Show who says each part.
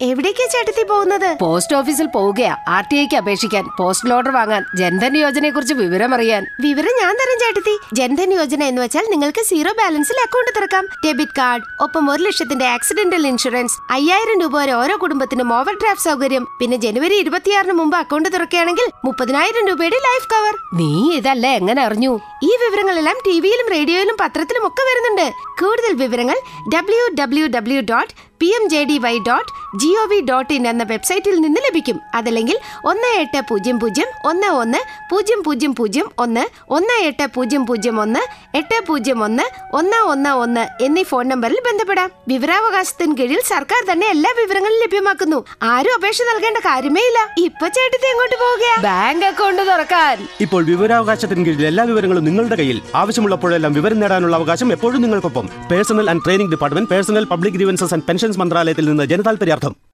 Speaker 1: എവിടേക്കാ ചേട്ടത്തി പോകുന്നത്
Speaker 2: പോസ്റ്റ് ഓഫീസിൽ പോവുകയാ ആർ ടി ഐക്ക് അപേക്ഷിക്കാൻ പോസ്റ്റൽ ഓർഡർ വാങ്ങാൻ ജൻധൻ യോജനയെ കുറിച്ച് വിവരം അറിയാൻ
Speaker 1: വിവരം ഞാൻ തരാം ചേട്ടത്തി ജൻധൻ യോജന എന്ന് വെച്ചാൽ നിങ്ങൾക്ക് സീറോ ബാലൻസിൽ അക്കൗണ്ട് തുറക്കാം ഡെബിറ്റ് കാർഡ് ഒപ്പം ഒരു ലക്ഷത്തിന്റെ ആക്സിഡന്റൽ ഇൻഷുറൻസ് അയ്യായിരം രൂപ വരെ ഓരോ കുടുംബത്തിനും ഓവർ ഡ്രാഫ്റ്റ് സൗകര്യം പിന്നെ ജനുവരി ഇരുപത്തിയാറിന് മുമ്പ് അക്കൗണ്ട് തുറക്കുകയാണെങ്കിൽ മുപ്പതിനായിരം രൂപയുടെ ലൈഫ് കവർ
Speaker 2: നീ ഇതല്ലേ എങ്ങനെ അറിഞ്ഞു
Speaker 1: ഈ വിവരങ്ങളെല്ലാം ടിവിയിലും റേഡിയോയിലും പത്രത്തിലും ഒക്കെ വരുന്നുണ്ട് കൂടുതൽ വിവരങ്ങൾ W W W dot P M J D Y dot G O V dot in എന്ന വെബ്സൈറ്റിൽ നിന്ന് ലഭിക്കും അതല്ലെങ്കിൽ ഒന്ന് എട്ട് പൂജ്യം പൂജ്യം ഒന്ന് ഒന്ന് പൂജ്യം പൂജ്യം പൂജ്യം ഒന്ന് ഒന്ന് എട്ട് പൂജ്യം പൂജ്യം ഒന്ന് എട്ട് പൂജ്യം ഒന്ന് ഒന്ന് ഒന്ന് ഒന്ന് എന്നീ ഫോൺ നമ്പറിൽ ബന്ധപ്പെടാം വിവരാവകാശത്തിന് കീഴിൽ സർക്കാർ തന്നെ എല്ലാ വിവരങ്ങളും ലഭ്യമാക്കുന്നു ആരും അപേക്ഷ നൽകേണ്ട കാര്യമേ ഇല്ല ഇപ്പൊ ചേട്ടത്തി എങ്ങോട്ട് പോവുകയാ
Speaker 2: ബാങ്ക് അക്കൗണ്ട് തുറക്കാൻ
Speaker 3: ഇപ്പോൾ വിവരാവകാശത്തിന് കീഴിൽ എല്ലാ വിവരങ്ങളും നിങ്ങളുടെ കയ്യിൽ ആവശ്യമുള്ളപ്പോഴെല്ലാം വിവരം നേടാനുള്ള അവകാശം എപ്പോഴും നിങ്ങൾക്കൊപ്പം personnel and training department personnel public grievances and pensions മന്ത്രാലയത്തിൽ നിന്ന് ജനതാൽപര്യാർത്ഥം